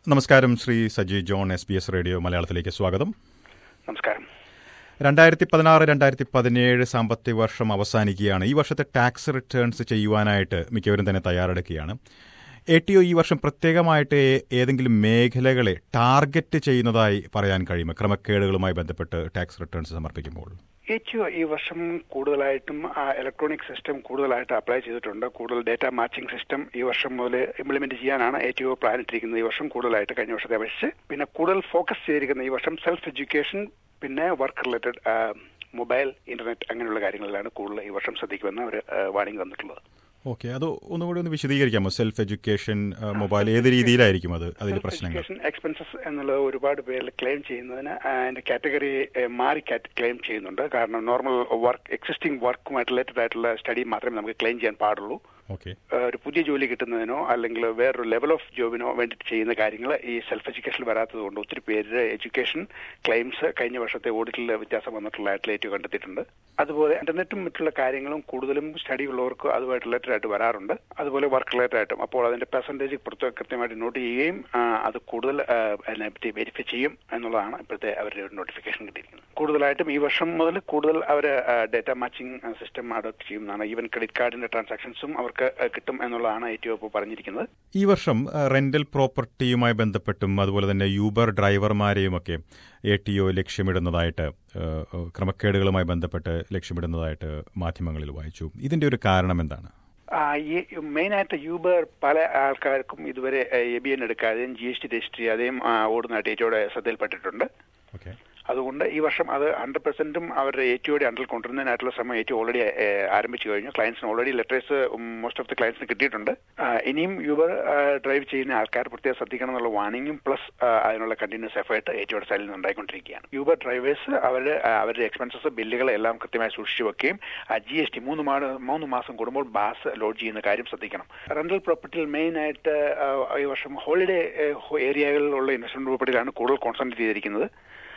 നമസ്കാരം Shri Saji John S B S radio മലയാളത്തിലേക്ക് സ്വാഗതം നമസ്കാരം രണ്ടായിരത്തി പതിനാറ് രണ്ടായിരത്തി പതിനേഴ് സാമ്പത്തിക വർഷം അവസാനിക്കുകയാണ് ഈ വർഷത്തെ ടാക്സ് റിട്ടേൺസ് ചെയ്യുവാനായിട്ട് മിക്കവരും തന്നെ തയ്യാറെടുക്കുകയാണ് എ ടി ഒ ഈ വർഷം പ്രത്യേകമായിട്ട് ഏ- ഏതെങ്കിലും മേഖലകളെ ടാർഗറ്റ് ചെയ്യുന്നതായി പറയാൻ കഴിയുമോ ക്രമക്കേടുകളുമായി ബന്ധപ്പെട്ട് ടാക്സ് റിട്ടേൺസ് സമർപ്പിക്കുമ്പോൾ എച്ച് ഈ വർഷം കൂടുതലായിട്ടും ഇലക്ട്രോണിക് സിസ്റ്റം കൂടുതലായിട്ട് അപ്ലൈ ചെയ്തിട്ടുണ്ട് കൂടുതൽ ഡേറ്റ മാച്ചിങ് സിസ്റ്റം ഈ വർഷം മുതൽ ഇംപ്ലിമെന്റ് ചെയ്യാനാണ് എച്ച് ഒ പ്ലാൻ ഇട്ടിരിക്കുന്നത് ഈ വർഷം കൂടുതലായിട്ട് കഴിഞ്ഞ വർഷത്തെ അപേക്ഷിച്ച് പിന്നെ കൂടുതൽ ഫോക്കസ് ചെയ്തിരിക്കുന്ന ഈ വർഷം സെൽഫ് എഡ്യൂക്കേഷൻ പിന്നെ വർക്ക് റിലേറ്റഡ് മൊബൈൽ ഇന്റർനെറ്റ് അങ്ങനെയുള്ള കാര്യങ്ങളിലാണ് കൂടുതൽ ഈ വർഷം ശ്രദ്ധിക്കുമെന്ന് അവർ വാണിംഗ് തന്നിട്ടുള്ളത് ഓക്കെ അത് ഒന്നുകൂടി ഒന്ന് വിശദീകരിക്കാമോ സെൽഫ് എഡ്യൂക്കേഷൻ മൊബൈൽ ഏത് രീതിയിലായിരിക്കും അത് അതിന്റെ സെൽഫ് പ്രശ്നങ്ങൾ എഡ്യൂക്കേഷൻ എക്സ്പെൻസസ് എന്നുള്ളത് ഒരുപാട് പേരിൽ ക്ലെയിം ചെയ്യുന്നതിന് ആ, അതിന്റെ കാറ്റഗറി മാറി ക്ലെയിം ചെയ്യുന്നുണ്ട് കാരണം നോർമൽ വർക്ക് എക്സിസ്റ്റിംഗ് വർക്കുമായിട്ട് റിലേറ്റഡ് ആയിട്ടുള്ള സ്റ്റഡി മാത്രമേ നമുക്ക് ക്ലെയിം ചെയ്യാൻ പാടുള്ളൂ ഓക്കെ ആ, ഒരു പുതിയ ജോലി കിട്ടുന്നതിനോ അല്ലെങ്കിൽ വേറൊരു ലെവൽ ഓഫ് ജോബിനോ വേണ്ടിയിട്ട് ചെയ്യുന്ന കാര്യങ്ങൾ ഈ സെൽഫ് എഡ്യൂക്കേഷനിൽ വരാത്തത് കൊണ്ട് ഒത്തിരി പേര് എഡ്യൂക്കേഷൻ ക്ലെയിംസ് കഴിഞ്ഞ വർഷത്തെ ഓഡിറ്റിൽ വ്യത്യാസം വന്നിട്ടുള്ളതായിട്ട് ഏറ്റവും കണ്ടെത്തിയിട്ടുണ്ട് അതുപോലെ ഇന്റർനെറ്റും മറ്റുള്ള കാര്യങ്ങളും കൂടുതലും സ്റ്റഡി ഉള്ളവർക്ക് അതുമായിട്ട് റിലേറ്റഡ് ആയിട്ട് വരാറുണ്ട് അതുപോലെ വർക്ക് റിലേറ്റഡ് ആയിട്ടും അപ്പോൾ അതിന്റെ പെർസെന്റേജ് കൃത്യമായിട്ട് നോട്ട് ചെയ്യുകയും ആ, അത് കൂടുതൽ ആ, അതിനെപ്പറ്റി വെരിഫൈ ചെയ്യും എന്നുള്ളതാണ് ഇപ്പോഴത്തെ അവരുടെ ഒരു നോട്ടിഫിക്കേഷൻ കിട്ടിയിരിക്കുന്നത് കൂടുതലായിട്ടും ഈ വർഷം മുതൽ കൂടുതൽ അവർ ഡേറ്റ മാച്ചിങ് സിസ്റ്റം അഡോപ്റ്റ് ചെയ്യുന്നതാണ് ഈവൻ ക്രെഡിറ്റ് കാർഡിന്റെ ട്രാൻസാക്ഷൻസും അവർക്ക് ആ, കിട്ടും എന്നുള്ളതാണ് ഏറ്റവും ഇപ്പോൾ പറഞ്ഞിരിക്കുന്നത് ഈ വർഷം റെന്റൽ പ്രോപ്പർട്ടിയുമായി ബന്ധപ്പെട്ടും അതുപോലെ തന്നെ യൂബർ ഡ്രൈവർമാരെയുമൊക്കെ എ ടി ഒ ലക്ഷ്യമിടുന്നതായിട്ട് ഏഹ്, ഏഹ്, ക്രമക്കേടുകളുമായി ബന്ധപ്പെട്ട് ലക്ഷ്യമിടുന്നതായിട്ട് മാധ്യമങ്ങളിൽ വായിച്ചു ഇതിന്റെ ഒരു കാരണം എന്താണ് ആ, ഈ മെയിനായിട്ട് യൂബർ പല ആൾക്കാർക്കും ഇതുവരെ എ ബി എൻ എടുക്കാതെയും ജി എസ് ടി രജിസ്റ്റർ ചെയ്യാതെയും ആ, ഓടുന്നതായിട്ട് ഏറ്റവും ശ്രദ്ധയിൽപ്പെട്ടിട്ടുണ്ട് ഓക്കെ അതുകൊണ്ട് ഈ വർഷം അത് ഹൺഡ്രഡ് പെർസെന്റും അവരുടെ എ ടിയോടെ അണ്ടർ കൊണ്ടുവരുന്നതിനായിട്ടുള്ള ശ്രമം ഏറ്റവും ഓൾറെഡി ആരംഭിച്ചു കഴിഞ്ഞു ക്ലയൻസിന് already letters most of the ക്ലയൻസിന് കിട്ടിയിട്ടുണ്ട് ആ, ഇനിയും യൂബർ ഡ്രൈവ് ചെയ്യുന്ന ആൾക്കാർ പ്രത്യേകം ശ്രദ്ധിക്കണം എന്നുള്ള വാണിംഗും പ്ലസ് അതിനുള്ള കണ്ടിന്യൂസ് എഫേർട്ട് എ ടിയോടെ സൈഡിൽ നിന്ന് ഉണ്ടായിക്കൊണ്ടിരിക്കുകയാണ് യൂബർ ഡ്രൈവേഴ്സ് അവരുടെ ആ, അവരുടെ എക്സ്പെൻസസ് ബില്ലുകൾ എല്ലാം കൃത്യമായി സൂക്ഷിച്ചു വെക്കുകയും ജി എസ് ടി മൂന്ന് മാ- മൂന്ന് മാസം കൂടുമ്പോൾ ബാസ് ലോഡ് ചെയ്യുന്ന കാര്യം ശ്രദ്ധിക്കണം റെന്റൽ പ്രോപ്പർട്ടിയിൽ മെയിൻ ആയിട്ട് ആ, ഈ വർഷം ഹോളിഡേ ഏരിയകളിലുള്ള ഇൻവെസ്റ്റ്മെന്റ് പ്രോപ്പർട്ടിയിലാണ് കൂടുതൽ കോൺസെൻട്രേറ്റ് ചെയ്തിരിക്കുന്നത്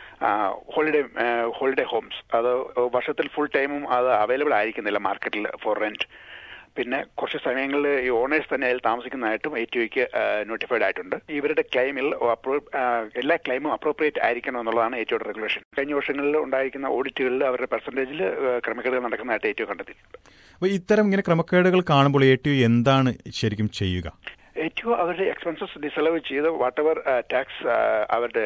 ഹോളിഡേ ഹോളിഡേ ഹോംസ് അത് വർഷത്തിൽ ഫുൾ ടൈമും അത് അവൈലബിൾ ആയിരിക്കുന്നില്ല മാർക്കറ്റിൽ ഫോർ റെന്റ് പിന്നെ കുറച്ച് സമയങ്ങളിൽ ഈ ഓണേഴ്സ് തന്നെ അതിൽ താമസിക്കുന്നതായിട്ടും എ ടി ഒക്ക് നോട്ടിഫൈഡ് ആയിട്ടുണ്ട് ഇവരുടെ ക്ലെയിമിൽ എല്ലാ ക്ലെയിമും അപ്രോപ്രിയേറ്റ് ആയിരിക്കണം എന്നുള്ളതാണ് ഏറ്റവും റെഗുലേഷൻ കഴിഞ്ഞ വർഷങ്ങളിൽ ഉണ്ടായിരിക്കുന്ന ഓഡിറ്റുകളിൽ അവരുടെ പെർസെന്റേജിൽ ക്രമക്കേടുകൾ നടക്കുന്നതായിട്ട് ഏറ്റവും കണ്ടെത്തിയിട്ടുണ്ട് അപ്പോൾ ഇത്തരം ഇങ്ങനെ ക്രമക്കേടുകൾ കാണുമ്പോൾ എ ടി ഒ എന്താണ് ശരിക്കും ചെയ്യുക ഏറ്റവും അവരുടെ എക്സ്പെൻസസ് ഡിസലവ് ചെയ്ത് വാട്ട് എവർ ടാക്സ് അവരുടെ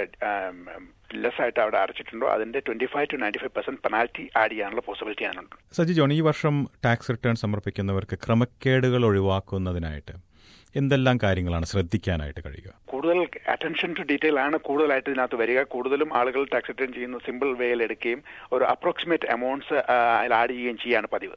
ലെസ് ആയിട്ട് അവിടെ അടച്ചിട്ടുണ്ടോ അതിന്റെ twenty five to ninety five percent penalty add ചെയ്യാനുള്ള പോസിബിലിറ്റി അതിനുണ്ട് സജി ജോൺ ഈ വർഷം ടാക്സ് റിട്ടേൺ സമർപ്പിക്കുന്നവർക്ക് ക്രമക്കേടുകൾ ഒഴിവാക്കുന്നതിനായിട്ട് എന്തെല്ലാം കാര്യങ്ങളാണ് ശ്രദ്ധിക്കാനായിട്ട് കഴിയുക കൂടുതൽ അറ്റൻഷൻ ടു ഡീറ്റെയിൽ ആണ് കൂടുതലായിട്ട് ഇതിനകത്ത് വരിക കൂടുതലും ആളുകൾ ടാക്സ് റിട്ടേൺ ചെയ്യുന്ന സിമ്പിൾ വേയിൽ എടുക്കുകയും ഒരു അപ്രോക്സിമേറ്റ് എമൗണ്ട്സ് അതിൽ ആഡ് ചെയ്യുകയും ചെയ്യാണ് പതിവ്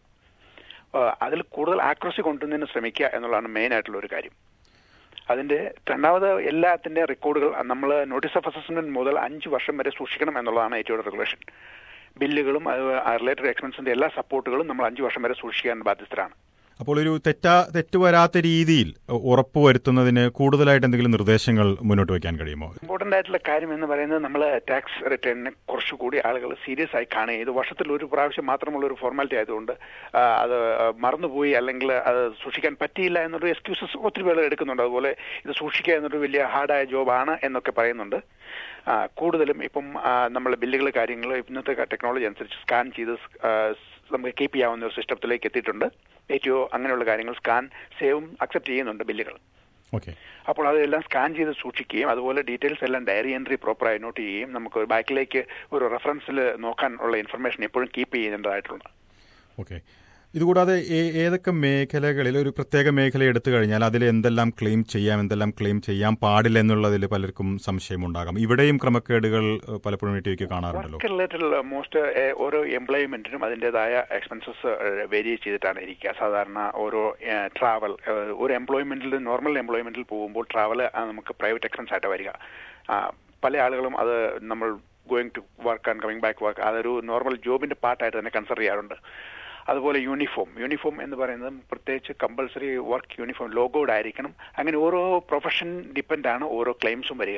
ആ, അതിൽ കൂടുതൽ ആക്യുറസി കൊണ്ടുവന്നതിന് ശ്രമിക്കുക എന്നുള്ളതാണ് മെയിൻ ആയിട്ടുള്ള ഒരു കാര്യം അതിന്റെ രണ്ടാമത് എല്ലാത്തിന്റെ റെക്കോർഡുകൾ നമ്മൾ നോട്ടീസ് ഓഫ് അസസ്മെന്റ് മുതൽ അഞ്ച് വർഷം വരെ സൂക്ഷിക്കണം എന്നുള്ളതാണ് ഏറ്റവും റെഗുലേഷൻ ബില്ലുകളും റിലേറ്റഡ് എക്സ്പെൻസിന്റെ എല്ലാ സപ്പോർട്ടുകളും നമ്മൾ അഞ്ച് വർഷം വരെ സൂക്ഷിക്കാൻ ബാധ്യസ്ഥരാണ് അപ്പോൾ ഒരു തെറ്റാ തെറ്റുവരാത്ത രീതിയിൽ ഉറപ്പുവരുത്തുന്നതിന് കൂടുതലായിട്ട് എന്തെങ്കിലും നിർദ്ദേശങ്ങൾ മുന്നോട്ട് വയ്ക്കാൻ കഴിയുമോ ഇമ്പോർട്ടന്റ് ആയിട്ടുള്ള കാര്യം എന്ന് പറയുന്നത് നമ്മൾ ടാക്സ് റിട്ടേണിനെ കുറച്ചുകൂടി ആളുകൾ സീരിയസ് ആയി കാണുക ഇത് വർഷത്തിൽ ഒരു പ്രാവശ്യം മാത്രമുള്ള ഒരു ഫോർമാലിറ്റി ആയതുകൊണ്ട് ആ, അത് മറന്നുപോയി അല്ലെങ്കിൽ അത് സൂക്ഷിക്കാൻ പറ്റിയില്ല എന്നൊരു എക്സ്ക്യൂസസ് ഒത്തിരി പേർ എടുക്കുന്നുണ്ട് അതുപോലെ ഇത് സൂക്ഷിക്കുക എന്നൊരു വലിയ ഹാർഡായ ജോബാണ് എന്നൊക്കെ പറയുന്നുണ്ട് ആ, കൂടുതലും ഇപ്പം നമ്മൾ ബില്ലുകൾ കാര്യങ്ങൾ ഇന്നത്തെ ടെക്നോളജി അനുസരിച്ച് സ്കാൻ ചെയ്ത് ആ, നമുക്ക് കീപ്പ് ചെയ്യാവുന്ന ഒരു സിസ്റ്റത്തിലേക്ക് എത്തിയിട്ടുണ്ട് ഏറ്റവും അങ്ങനെയുള്ള കാര്യങ്ങൾ സ്കാൻ സേവും അക്സെപ്റ്റ് ചെയ്യുന്നുണ്ട് ബില്ലുകൾ ഓക്കെ അപ്പോൾ അതെല്ലാം സ്കാൻ ചെയ്ത് സൂക്ഷിക്കുകയും അതുപോലെ ഡീറ്റെയിൽസ് എല്ലാം ഡയറി എൻട്രി പ്രോപ്പറായി നോട്ട് ചെയ്യുകയും നമുക്ക് ബാക്കിലേക്ക് ഒരു റെഫറൻസിൽ നോക്കാൻ ഉള്ള ഇൻഫർമേഷൻ എപ്പോഴും കീപ്പ് ചെയ്യേണ്ടതായിട്ടുണ്ട് ഓക്കെ ഇതുകൂടാതെ ഏ- ഏതൊക്കെ മേഖലകളിൽ ഒരു പ്രത്യേക മേഖല എടുത്തു കഴിഞ്ഞാൽ അതിൽ എന്തെല്ലാം ക്ലെയിം ചെയ്യാം എന്തെല്ലാം ക്ലെയിം ചെയ്യാൻ പാടില്ല എന്നുള്ളതിൽ പലർക്കും സംശയമുണ്ടാകാം ഇവിടെയും ക്രമക്കേടുകൾ ഏഹ്, പലപ്പോഴും വീട്ടിലേക്ക് കാണാറുണ്ടല്ലോ വർക്ക് റിലേറ്റഡ് മോസ്റ്റ് ഓരോ എംപ്ലോയ്മെന്റിനും അതിൻ്റെതായ എക്സ്പെൻസസ് വേരി ചെയ്തിട്ടാണ് ഇരിക്കുക സാധാരണ ഓരോ ട്രാവൽ ഒരു എംപ്ലോയ്മെന്റിൽ നോർമൽ എംപ്ലോയ്മെന്റിൽ പോകുമ്പോൾ ട്രാവൽ നമുക്ക് പ്രൈവറ്റ് എക്സ്പെൻസ് ആയിട്ട് വരിക ആ, പല ആളുകളും അത് നമ്മൾ going to work and coming back work അതൊരു നോർമൽ ജോബിന്റെ പാർട്ടായിട്ട് തന്നെ കൺസിഡർ ചെയ്യാറുണ്ട് അതുപോലെ യൂണിഫോം യൂണിഫോം എന്ന് പറയുന്നത് പ്രത്യേകിച്ച് കമ്പൽസറി വർക്ക് യൂണിഫോം ലോഗോഡ് ആയിരിക്കണം അങ്ങനെ ഓരോ പ്രൊഫഷൻ ഡിപ്പെൻഡ് ആണ് ഓരോ ക്ലെയിംസും വരിക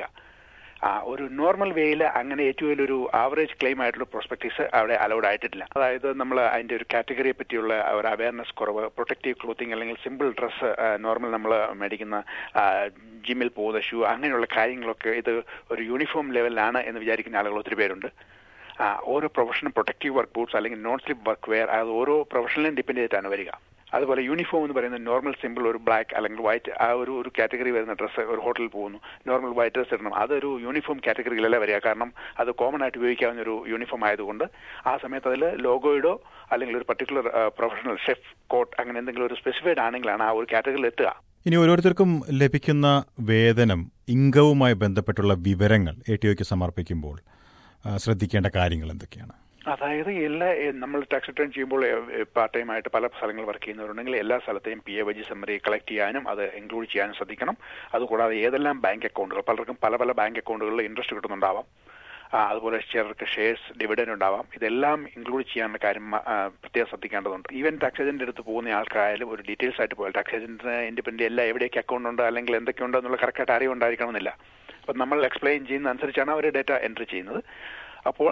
ആ ഒരു നോർമൽ വേയിൽ അങ്ങനെ ഏറ്റവും ഒരു ആവറേജ് ക്ലെയിം ആയിട്ടുള്ള പ്രോസ്പെക്ടീസ് അവിടെ അലൗഡ് ആയിട്ടില്ല അതായത് നമ്മൾ അതിന്റെ ഒരു കാറ്റഗറിയെ പറ്റിയുള്ള ഒരു അവയർനെസ് കുറവ് പ്രൊട്ടക്റ്റീവ് ക്ലോത്തിങ് അല്ലെങ്കിൽ സിമ്പിൾ ഡ്രസ്സ് നോർമൽ നമ്മൾ മേടിക്കുന്ന ജിമ്മിൽ പോകുന്ന ഷൂ അങ്ങനെയുള്ള കാര്യങ്ങളൊക്കെ ഇത് ഒരു യൂണിഫോം ലെവലിലാണ് എന്ന് വിചാരിക്കുന്ന ആളുകൾ ഒത്തിരി പേരുണ്ട് ഓരോ പ്രൊഫഷനും പ്രൊട്ടക്റ്റീവ് വർക്ക് ബൂട്ട്സ് അല്ലെങ്കിൽ നോൺ സ്ലിപ്പ് വർക്ക് വെയർ അത് ഓരോ പ്രൊഫഷനിലും ഡിപ്പെൻഡ് ചെയ്തിട്ടാണ് വരിക അതുപോലെ യൂണിഫോം എന്ന് പറയുന്നത് നോർമൽ സിമ്പിൾ ഒരു ബ്ലാക്ക് അല്ലെങ്കിൽ വൈറ്റ് ആ ഒരു ഒരു കാറ്റഗറി വരുന്ന ഡ്രസ്സ് ഒരു ഹോട്ടലിൽ പോകുന്നു നോർമൽ വൈറ്റ് ഡ്രസ്സ് ഇടണം അതൊരു യൂണിഫോം കാറ്റഗറിയിലല്ല വരിക കാരണം അത് കോമൺ ആയിട്ട് ഉപയോഗിക്കാവുന്ന ഒരു യൂണിഫോം ആയതുകൊണ്ട് ആ സമയത്ത് അതിൽ ലോഗോയിഡോ അല്ലെങ്കിൽ ഒരു പർട്ടിക്കുലർ പ്രൊഫഷണൽ ഷെഫ് കോട്ട് അങ്ങനെ എന്തെങ്കിലും ഒരു സ്പെസിഫൈഡ് ആണെങ്കിലാണ് ആ ഒരു കാറ്റഗറിയിൽ എത്തുക ഇനി ഓരോരുത്തർക്കും ലഭിക്കുന്ന വേതനം ഇംഗവുമായി ബന്ധപ്പെട്ടുള്ള വിവരങ്ങൾ എ ടി ഒക്ക് സമർപ്പിക്കുമ്പോൾ ശ്രദ്ധിക്കേണ്ട കാര്യങ്ങൾ എന്തൊക്കെയാണ് അതായത് എല്ലാ നമ്മൾ ടാക്സ് റിട്ടേൺ ചെയ്യുമ്പോൾ പാർട്ട് ടൈം ആയിട്ട് പല സ്ഥലങ്ങൾ വർക്ക് ചെയ്യുന്നവരുണ്ടെങ്കിൽ എല്ലാ സ്ഥലത്തെയും പി എ വജി സമ്മറി കളക്ട് ചെയ്യാനും അത് ഇൻക്ലൂഡ് ചെയ്യാനും ശ്രദ്ധിക്കണം അതുകൂടാതെ ഏതെല്ലാം ബാങ്ക് അക്കൗണ്ടുകൾ പലർക്കും പല പല ബാങ്ക് അക്കൗണ്ടുകളിൽ ഇൻട്രസ്റ്റ് കിട്ടുന്നുണ്ടാവാം അതുപോലെ ചിലർക്ക് ഷെയർസ് ഡിവിഡൻഡ് ഉണ്ടാവാം ഇതെല്ലാം ഇൻക്ലൂഡ് ചെയ്യാനുള്ള കാര്യം പ്രത്യേകം ശ്രദ്ധിക്കേണ്ടതുണ്ട് ഈവൻ ടാക്സ് ഏജന്റ് അടുത്ത് പോകുന്ന ആൾക്കായാലും ഒരു ഡീറ്റെയിൽസ് ആയിട്ട് പോയാൽ ടാക്സ് ഏജന്റിന് ഇൻഡിപെൻഡന്റ് എല്ലാ എവിടെയൊക്കെ അക്കൗണ്ട് ഉണ്ട് അല്ലെങ്കിൽ എന്തൊക്കെയുണ്ട് എന്നുള്ള കറക്റ്റായിട്ട് അറിവുണ്ടായിരിക്കണമെന്നില്ല അപ്പം നമ്മൾ എക്സ്പ്ലെയിൻ ചെയ്യുന്ന അനുസരിച്ചാണ് അവർ ഡേറ്റ എൻട്രി ചെയ്യുന്നത് അപ്പോൾ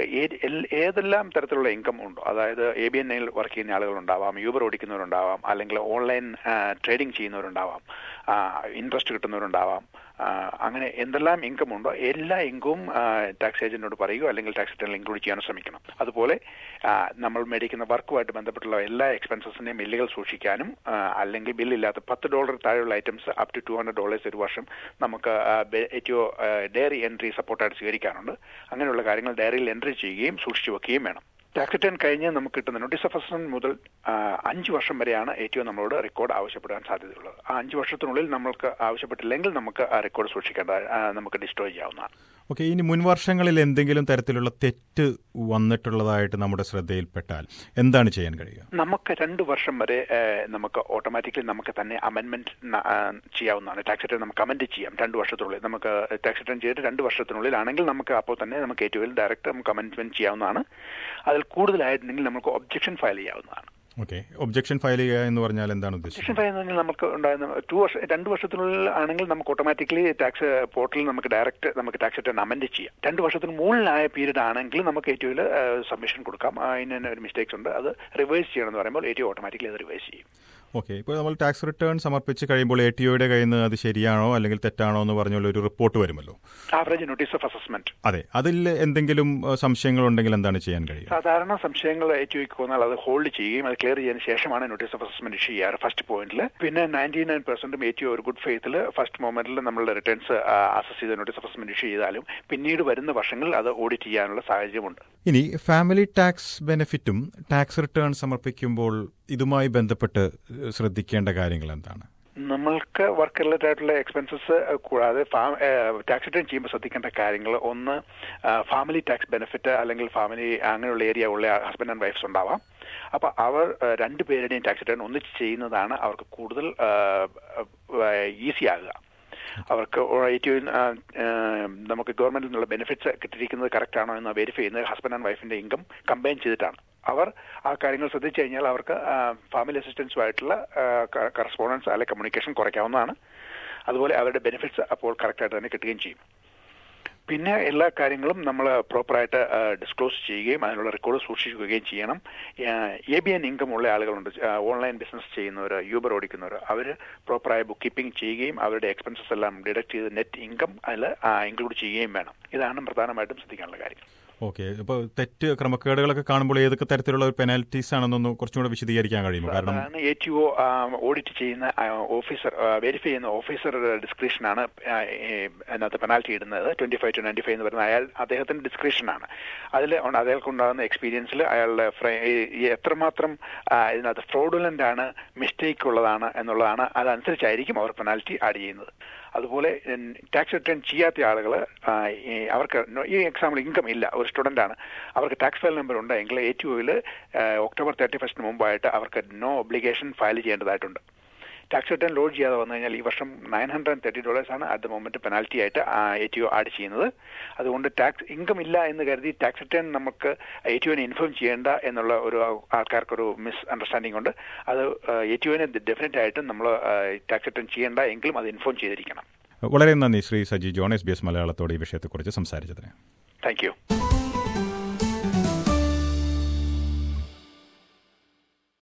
ഏതെല്ലാം തരത്തിലുള്ള ഇൻകം ഉണ്ടോ അതായത് എ ബി എൻ ഐയിൽ വർക്ക് ചെയ്യുന്ന ആളുകളുണ്ടാവാം യൂബർ ഓടിക്കുന്നവരുണ്ടാവാം അല്ലെങ്കിൽ ഓൺലൈൻ ട്രേഡിംഗ് ചെയ്യുന്നവരുണ്ടാവാം ഇൻട്രസ്റ്റ് കിട്ടുന്നവരുണ്ടാവാം അങ്ങനെ എന്തെല്ലാം ഇൻകം ഉണ്ടോ എല്ലാ ഇൻകവും ടാക്സ് ഏജന്റിനോട് പറയുകയോ അല്ലെങ്കിൽ ടാക്സ് റിട്ടേണിൽ ഇൻക്ലൂഡ് ചെയ്യാൻ ശ്രമിക്കണം അതുപോലെ നമ്മൾ മേടിക്കുന്ന വർക്കുമായിട്ട് ബന്ധപ്പെട്ടുള്ള എല്ലാ എക്സ്പെൻസസിനെയും ബില്ലുകൾ സൂക്ഷിക്കാനും അല്ലെങ്കിൽ ബില്ലില്ലാത്ത പത്ത് ഡോളർ താഴെയുള്ള items up to two hundred dollars ഒരു വർഷം നമുക്ക് ഏറ്റവും ഡയറി എൻട്രി സപ്പോർട്ടായിട്ട് സ്വീകരിക്കാനുണ്ട് അങ്ങനെയുള്ള കാര്യങ്ങൾ ഡയറിയിൽ എൻട്രി ചെയ്യുകയും സൂക്ഷിച്ചു വെക്കുകയും വേണം ടാക്സ് റിട്ടേൺ കഴിഞ്ഞ് നമുക്ക് കിട്ടുന്ന നോട്ടീസ് ഓഫ് അസസ്മെന്റ് മുതൽ അഞ്ച് വർഷം വരെയാണ് ഏറ്റവും നമ്മളോട് റെക്കോർഡ് ആവശ്യപ്പെടാൻ സാധ്യതയുള്ളത് ആ അഞ്ച് വർഷത്തിനുള്ളിൽ നമ്മൾക്ക് ആവശ്യപ്പെട്ടില്ലെങ്കിൽ നമുക്ക് ആ റെക്കോർഡ് സൂക്ഷിക്കേണ്ട നമുക്ക് ഡിസ്ട്രോയ് ചെയ്യാവുന്നതാണ് ഓക്കെ ഇനി മുൻ വർഷങ്ങളിൽ എന്തെങ്കിലും തരത്തിലുള്ള തെറ്റ് വന്നിട്ടുള്ളതായിട്ട് നമ്മുടെ ശ്രദ്ധയിൽപ്പെട്ടാൽ എന്താണ് ചെയ്യാൻ കഴിയുക നമുക്ക് രണ്ട് വർഷം വരെ നമുക്ക് ഓട്ടോമാറ്റിക്കലി നമുക്ക് തന്നെ അമെന്റ്മെന്റ് ചെയ്യാവുന്നതാണ് ടാക്സ് റിട്ടേൺ നമുക്ക് അമെന്റ് ചെയ്യാം രണ്ട് വർഷത്തിനുള്ളിൽ നമുക്ക് ടാക്സ് റിട്ടേൺ ചെയ്തിട്ട് രണ്ട് വർഷത്തിനുള്ളിലാണെങ്കിൽ നമുക്ക് അപ്പോൾ തന്നെ നമുക്ക് ഏറ്റവും ഡയറക്റ്റ് നമുക്ക് അമെന്റ്മെന്റ് ചെയ്യാവുന്നതാണ് അതിൽ കൂടുതലായിട്ടുണ്ടെങ്കിൽ നമുക്ക് ഒബ്ജക്ഷൻ ഫയൽ ചെയ്യാവുന്നതാണ് ഓക്കെ ഒബ്ജക്ഷൻ ഫയൽ ചെയ്യുക എന്ന് പറഞ്ഞാൽ എന്താണ് ഉദ്ദേശിച്ചത് ഒബ്ജക്ഷൻ ഫയൽ എന്ന് പറഞ്ഞാൽ നമുക്ക് ഉണ്ടാകുന്ന ടു വർഷം രണ്ട് വർഷത്തിനുള്ളിൽ ആണെങ്കിൽ നമുക്ക് ഓട്ടോമാറ്റിക്കലി ടാക്സ് പോർട്ടലിൽ നമുക്ക് ഡയറക്റ്റ് നമുക്ക് ടാക്സ് റിട്ടേൺ അമെന്റ് ചെയ്യാം രണ്ട് വർഷത്തിന് മുകളിലായ പീരീഡ് ആണെങ്കിൽ നമുക്ക് ഏറ്റവും സബ്മിഷൻ കൊടുക്കാം അതിന് ഒരു മിസ്റ്റേക്സ് ഉണ്ട് അത് റിവേഴ്സ് ചെയ്യണം എന്ന് പറയുമ്പോൾ ഏറ്റവും ഓട്ടോമാറ്റിക്കലി അത് റിവേഴ്സ് ചെയ്യും ഓക്കെ ഇപ്പോൾ നമ്മൾ ടാക്സ് റിട്ടേൺ സമർപ്പിച്ച് കഴിയുമ്പോൾ എ ടി ഒയുടെ കയ്യിൽ നിന്ന് അത് ശരിയാണോ അല്ലെങ്കിൽ തെറ്റാണോ എന്ന് പറഞ്ഞുള്ള ഒരു റിപ്പോർട്ട് വരുമല്ലോ ആവറേജ് നോട്ടീസ് ഓഫ് അസസ്മെന്റ് അതെ അതിൽ എന്തെങ്കിലും സംശയങ്ങൾ ഉണ്ടെങ്കിൽ എന്താണ് ചെയ്യാൻ കഴിയുക സാധാരണ സംശയങ്ങൾ എ ടി ഒക്ക് വന്നാൽ അത് ഹോൾഡ് ചെയ്യുകയും അത് ക്ലിയർ ചെയ്തതിന് ശേഷമാണ് നോട്ടീസ് ഓഫ് അസസ്മെന്റ് ഇഷ്യൂ ചെയ്യാറ് ഫസ്റ്റ് പോയിന്റിൽ പിന്നെ നയൻറ്റി നയൻ പെർസെന്റും എ ടി ഒ ഒരു ഗുഡ് ഫെയ്ത്തിൽ ഫസ്റ്റ് മൊമെന്റിൽ നമ്മളുടെ റിട്ടേൺസ് അസസ് ചെയ്ത് നോട്ടീസ് ഓഫ് അസസ്മെന്റ് ഇഷ്യൂ ചെയ്താലും പിന്നീട് വരുന്ന വർഷങ്ങളിൽ അത് ഓഡിറ്റ് ചെയ്യാനുള്ള സാഹചര്യമുണ്ട് ഇനി ഫാമിലി ടാക്സ് ബെനിഫിറ്റും ടാക്സ് റിട്ടേൺ സമർപ്പിക്കുമ്പോൾ ഇതുമായി ബന്ധപ്പെട്ട് ശ്രദ്ധിക്കേണ്ട കാര്യങ്ങൾ എന്താണ് നമ്മൾക്ക് വർക്ക് റിലേറ്റഡ് ആയിട്ടുള്ള എക്സ്പെൻസസ് കൂടാതെ ടാക്സ് റിട്ടേൺ ചെയ്യുമ്പോൾ ശ്രദ്ധിക്കേണ്ട കാര്യങ്ങൾ ഒന്ന് ഫാമിലി ടാക്സ് ബെനിഫിറ്റ് അല്ലെങ്കിൽ ഫാമിലി അങ്ങനെയുള്ള ഏരിയ ഉള്ള ഹസ്ബൻഡ് ആൻഡ് വൈഫ്സ് ഉണ്ടാവാം അപ്പൊ അവർ രണ്ടുപേരുടെയും ടാക്സ് റിട്ടേൺ ഒന്നിച്ച് ചെയ്യുന്നതാണ് അവർക്ക് കൂടുതൽ ഈസി ആകുക അവർക്ക് ഏറ്റവും നമുക്ക് ഗവൺമെന്റിൽ നിന്നുള്ള ബെനിഫിറ്റ്സ് കിട്ടിയിരിക്കുന്നത് കറക്റ്റ് ആണോ എന്ന് വെരിഫൈ ചെയ്യുന്നത് ഹസ്ബൻഡ് ആൻഡ് വൈഫിന്റെ ഇൻകം കമ്പൈൻ ചെയ്തിട്ടാണ് അവർ ആ കാര്യങ്ങൾ ശ്രദ്ധിച്ചു കഴിഞ്ഞാൽ അവർക്ക് ഫാമിലി അസിസ്റ്റൻസുമായിട്ടുള്ള കറസ്പോണ്ടൻസ് അല്ലെങ്കിൽ കമ്മ്യൂണിക്കേഷൻ കുറയ്ക്കാവുന്നതാണ് അതുപോലെ അവരുടെ ബെനിഫിറ്റ്സ് അപ്പോൾ കറക്റ്റായിട്ട് തന്നെ കിട്ടുകയും ചെയ്യും പിന്നെ എല്ലാ കാര്യങ്ങളും നമ്മൾ പ്രോപ്പറായിട്ട് ഡിസ്ക്ലോസ് ചെയ്യുകയും അതിനുള്ള റെക്കോർഡ് സൂക്ഷിക്കുകയും ചെയ്യണം എ ബി എൻ ഇൻകം ഉള്ള ആളുകളുണ്ട് ഓൺലൈൻ ബിസിനസ് ചെയ്യുന്നവർ യൂബർ ഓടിക്കുന്നവർ അവർ പ്രോപ്പറായ ബുക്ക് കീപ്പിംഗ് ചെയ്യുകയും അവരുടെ എക്സ്പെൻസസ് എല്ലാം ഡിഡക്ട് ചെയ്ത് നെറ്റ് ഇൻകം അതിൽ ഇൻക്ലൂഡ് ചെയ്യുകയും വേണം ഇതാണ് പ്രധാനമായിട്ടും ശ്രദ്ധിക്കാനുള്ള കാര്യം ഓക്കെ ഇപ്പോൾ തെറ്റ് ക്രമക്കേടുകളൊക്കെ കാണുമ്പോൾ ഏതൊക്കെ തരത്തിലുള്ള പെനാൽറ്റീസ് ആണെന്നൊന്ന് കുറച്ചും കൂടെ വിശദീകരിക്കാൻ കഴിയുമോ കാരണം എ ടി ഒ ഓഡിറ്റ് ചെയ്യുന്ന ഓഫീസർ വെരിഫൈ ചെയ്യുന്ന ഓഫീസർ ഡിസ്ക്രിപ്ഷനാണ് അതിനകത്ത് പെനാൽറ്റി ഇടുന്നത് twenty five to ninety five എന്ന് പറയുന്നത് അയാൾ അദ്ദേഹത്തിന്റെ ഡിസ്ക്രിപ്ഷനാണ് അതിൽ അയാൾക്കുണ്ടാകുന്ന എക്സ്പീരിയൻസിൽ അയാളുടെ എത്രമാത്രം ഇതിനകത്ത് ഫ്രോഡുലന്റ് ആണ് മിസ്റ്റേക്ക് ഉള്ളതാണ് എന്നുള്ളതാണ് അതനുസരിച്ചായിരിക്കും അവർ പെനാൽറ്റി ആഡ് ചെയ്യുന്നത് അതുപോലെ ടാക്സ് റിട്ടേൺ ചെയ്യാത്ത ആളുകൾ അവർക്ക് ഈ എക്സാമ്പിൾ ഇൻകം ഇല്ല ഒരു സ്റ്റുഡന്റ് ആണ് അവർക്ക് ടാക്സ് ഫയൽ നമ്പർ ഉണ്ടെങ്കിൽ എ ടി ഒയിൽ ഒക്ടോബർ തേർട്ടി ഫസ്റ്റിന് മുമ്പായിട്ട് അവർക്ക് നോ ഒബ്ലിഗേഷൻ ഫയൽ ചെയ്യേണ്ടതായിട്ടുണ്ട് ടാക്സ് റിട്ടേൺ ലോഡ് ചെയ്യാതെ വന്നു കഴിഞ്ഞാൽ ഈ വർഷം nine hundred and thirty dollars ആണ് അറ്റ് ദ മൊമെന്റ് പെനാൽറ്റി ആയിട്ട് എ ടി ഒ ആഡ് ചെയ്യുന്നത് അതുകൊണ്ട് ടാക്സ് ഇൻകം ഇല്ല എന്ന് കരുതി ടാക്സ് റിട്ടേൺ നമുക്ക് എ ടി ഒനെ ഇൻഫോം ചെയ്യേണ്ട എന്നുള്ള ഒരു ആൾക്കാർക്കൊരു മിസ് അണ്ടർസ്റ്റാൻഡിംഗ് ഉണ്ട് അത് എ ടി ഒനെ ഡെഫിനറ്റ് ആയിട്ടും നമ്മൾ ടാക്സ് റിട്ടേൺ ചെയ്യേണ്ട എങ്കിലും അത് ഇൻഫോം ചെയ്തിരിക്കണം വളരെ നന്ദി Shri Saji John S B S മലയാളത്തോട് ഈ വിഷയത്തെക്കുറിച്ച് സംസാരിച്ചതിന് താങ്ക് യു